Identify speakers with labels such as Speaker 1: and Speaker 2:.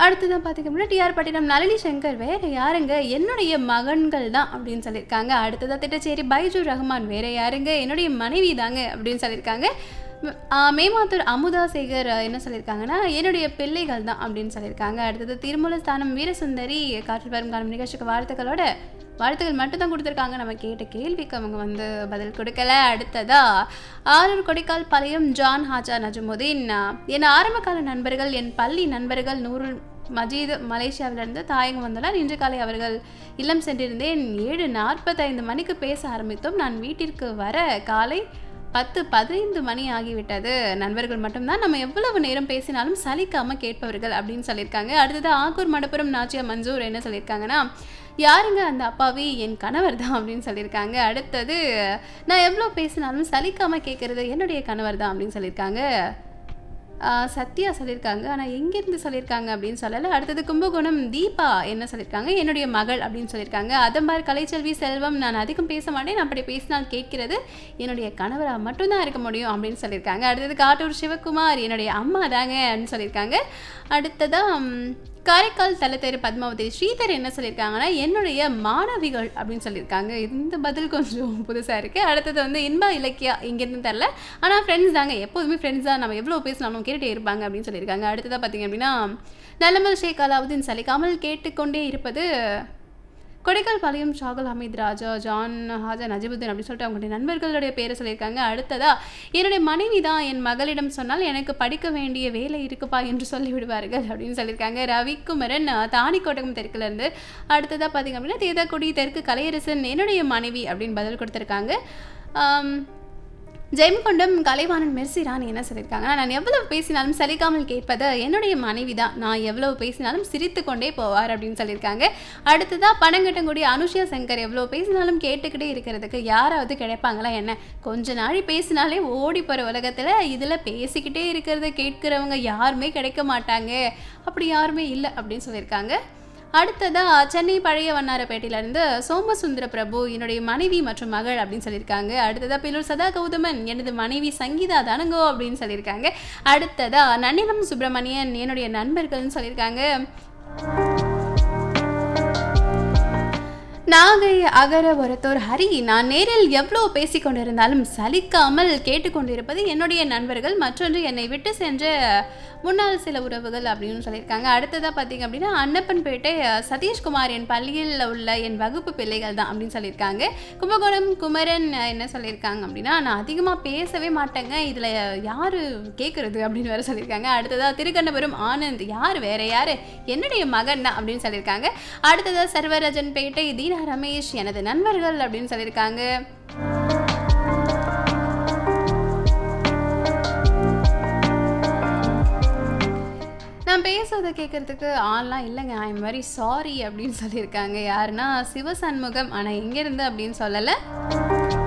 Speaker 1: அடுத்ததான் பார்த்தீங்க அப்படின்னா டிஆர் பட்டினம் நளினி சங்கர் வேற யாருங்க என்னுடைய மகன்கள் தான் அப்படின்னு சொல்லியிருக்காங்க அடுத்ததாக திட்டச்சேரி பைஜு ரஹ்மான் வேற யாருங்க என்னுடைய மனைவி தாங்க அப்படின்னு சொல்லியிருக்காங்க ம், ஆ, மேமாத்தூர் அமுதா சேகர் அஹ், என்ன சொல்லியிருக்காங்கன்னா என்னுடைய பிள்ளைகள் தான் அப்படின்னு சொல்லியிருக்காங்க அடுத்தது திருமூலஸ்தானம் வீரசுந்தரி காற்று வரும் காலம் நிகழ்ச்சிக்கு வாழ்த்துக்களோட வாழ்த்துக்கள் மட்டும் தான் கொடுத்துருக்காங்க நம்ம கேட்ட கேள்விக்கு அவங்க வந்து பதில் கொடுக்கல அடுத்ததா ஆரூர் கொடைக்கால் பாளையம் ஜான் ஹாஜா நஜமுதீன் அஹ், என் ஆரம்பகால நண்பர்கள் என் பள்ளி நண்பர்கள் நூருல் மஜீத் மலேசியாவிலிருந்து தாயகம் வந்துள்ளார் இன்று காலை அவர்கள் இல்லம் சென்றிருந்தேன் ஏழு நாற்பத்தைந்து மணிக்கு பேச ஆரம்பித்தோம் நான் வீட்டிற்கு வர காலை பத்து பதினைந்து மணி ஆகிவிட்டது நண்பர்கள் மட்டும்தான் நம்ம எவ்வளவு நேரம் பேசினாலும் சலிக்காம கேட்பவர்கள் அப்படின்னு சொல்லியிருக்காங்க அடுத்தது ஆக்கூர் மடப்புரம் நாச்சியா மஞ்சூர் என்ன சொல்லியிருக்காங்கன்னா யாருங்க அந்த அப்பாவி என் கணவர் தான் அப்படின்னு சொல்லியிருக்காங்க அடுத்தது நான் எவ்வளோ பேசினாலும் சலிக்காம கேட்கறது என்னுடைய கணவர் தான் அப்படின்னு சொல்லியிருக்காங்க ஆஹ் சத்யா சொல்லியிருக்காங்க ஆனால் எங்கேருந்து சொல்லியிருக்காங்க அப்படின்னு சொல்லலை அடுத்தது கும்பகோணம் தீபா என்ன சொல்லியிருக்காங்க என்னுடைய மகள் அப்படின்னு சொல்லியிருக்காங்க அதம்பார் கலைச்செல்வி செல்வம் நான் அதிகம் பேச மாட்டேன் அப்படி பேசினால் கேட்கிறது என்னுடைய கணவராக மட்டும்தான் இருக்க முடியும் அப்படின்னு சொல்லியிருக்காங்க அடுத்தது காட்டூர் சிவகுமார் என்னுடைய அம்மா தாங்க அப்படின்னு சொல்லியிருக்காங்க அடுத்ததாக காரைக்கால் தலத்தேரு பத்மாவதி ஸ்ரீதர் என்ன சொல்லியிருக்காங்கன்னா என்னுடைய மாணவிகள் அப்படின்னு சொல்லியிருக்காங்க இந்த பதில் கொஞ்சம் புதுசாக இருக்குது அடுத்தது வந்து இன்பா இலக்கியா இங்கேருந்து தெரில ஆனால் ஃப்ரெண்ட்ஸ் தாங்க எப்போதுமே ஃப்ரெண்ட்ஸ் தான் நம்ம எவ்வளோ பேசினாலும் கேட்டுட்டே இருப்பாங்க அப்படின்னு சொல்லியிருக்காங்க அடுத்ததாக பார்த்தீங்க அப்படின்னா நல்லமல் ஷேக் அலாவுதீன் சலிக்காமல் கேட்டுக்கொண்டே இருப்பது கொடைக்கால் பாளையம் ஷாகுல் ஹமீத் ராஜா ஜான் ஹாஜா நஜிபுத்தீன் அப்படின்னு சொல்லிட்டு அவங்களுடைய நண்பர்களுடைய பேரை சொல்லியிருக்காங்க அடுத்ததா என்னுடைய மனைவி தான் என் மகளிடம் சொன்னால் எனக்கு படிக்க வேண்டிய வேலை இருக்குப்பா என்று சொல்லி விடுவார்கள் அப்படின்னு சொல்லியிருக்காங்க ரவிக்குமரன் அஹ், தாணிக்கோட்டகம் தெற்குல இருந்து அடுத்ததா பார்த்தீங்க அப்படின்னா தேதாக்குடி தெற்கு கலையரசன் என்னுடைய மனைவி அப்படின்னு பதில் கொடுத்துருக்காங்க ஆம், ஜெயம்கொண்டம் கலைவாணன் மெர்சி ராணி என்ன சொல்லியிருக்காங்க நான் எவ்வளவு பேசினாலும் சலிக்காமல் கேட்பது என்னுடைய மனைவி தான் நான் எவ்வளவு பேசினாலும் சிரித்து கொண்டே போவார் அப்படின்னு சொல்லியிருக்காங்க அடுத்ததாக பணங்கட்டங்குடி அனுஷியா சங்கர் எவ்வளோ பேசினாலும் கேட்டுக்கிட்டே இருக்கிறதுக்கு யாராவது கிடைப்பாங்களா என்ன கொஞ்ச நாள் பேசினாலே ஓடி போகிற உலகத்தில் இதில் பேசிக்கிட்டே இருக்கிறத கேட்கிறவங்க யாருமே கிடைக்க மாட்டாங்க அப்படி யாருமே இல்லை அப்படின்னு சொல்லியிருக்காங்க அடுத்ததா சென்னை பழைய வண்ணாரப்பேட்டையிலேருந்து சோமசுந்தர பிரபு என்னுடைய மனைவி மற்றும் மகள் அப்படின்னு சொல்லியிருக்காங்க அடுத்ததா பில்லூர் சதா கௌதமன் எனது மனைவி சங்கீதா தானுங்கோ அப்படின்னு சொல்லியிருக்காங்க அடுத்ததா நன்னிலம் சுப்பிரமணியன் என்னுடைய நண்பர்கள்னு சொல்லியிருக்காங்க நாகை அகர ஒருத்தோர் ஹரி நான் நேரில் எவ்வளோ பேசிக்கொண்டிருந்தாலும் சலிக்காமல் கேட்டுக்கொண்டிருப்பது என்னுடைய நண்பர்கள் மற்றொன்று என்னை விட்டு சென்ற முன்னாள் சில உறவுகள் அப்படின்னு சொல்லியிருக்காங்க அடுத்ததாக பார்த்தீங்க அப்படின்னா அன்னப்பன்பேட்டை அஹ், சதீஷ்குமார் என் பள்ளியில் உள்ள என் வகுப்பு பிள்ளைகள் தான் அப்படின்னு சொல்லியிருக்காங்க கும்பகோணம் குமரன் அஹ், என்ன சொல்லியிருக்காங்க அப்படின்னா நான் அதிகமாக பேசவே மாட்டேங்க இதில் யார் கேட்குறது அப்படின்னு வேற சொல்லியிருக்காங்க அடுத்ததாக திருக்கண்ணபுரம் ஆனந்த் யார் வேற யார் என்னுடைய மகன் தான் அப்படின்னு சொல்லியிருக்காங்க அடுத்ததாக சர்வராஜன் பேட்டை தீனா ரமேஷ் எனது நண்பர்கள் அப்படின்னு சொல்லியிருக்காங்க நான் பேசுறதை கேட்கறதுக்கு ஆள்லாம் இல்லைங்க ஐ எம் வெரி சாரி அப்படின்னு சொல்லியிருக்காங்க யாருன்னா சிவசண்முகம் ஆனால் எங்கேருந்து அப்படின்னு சொல்லலை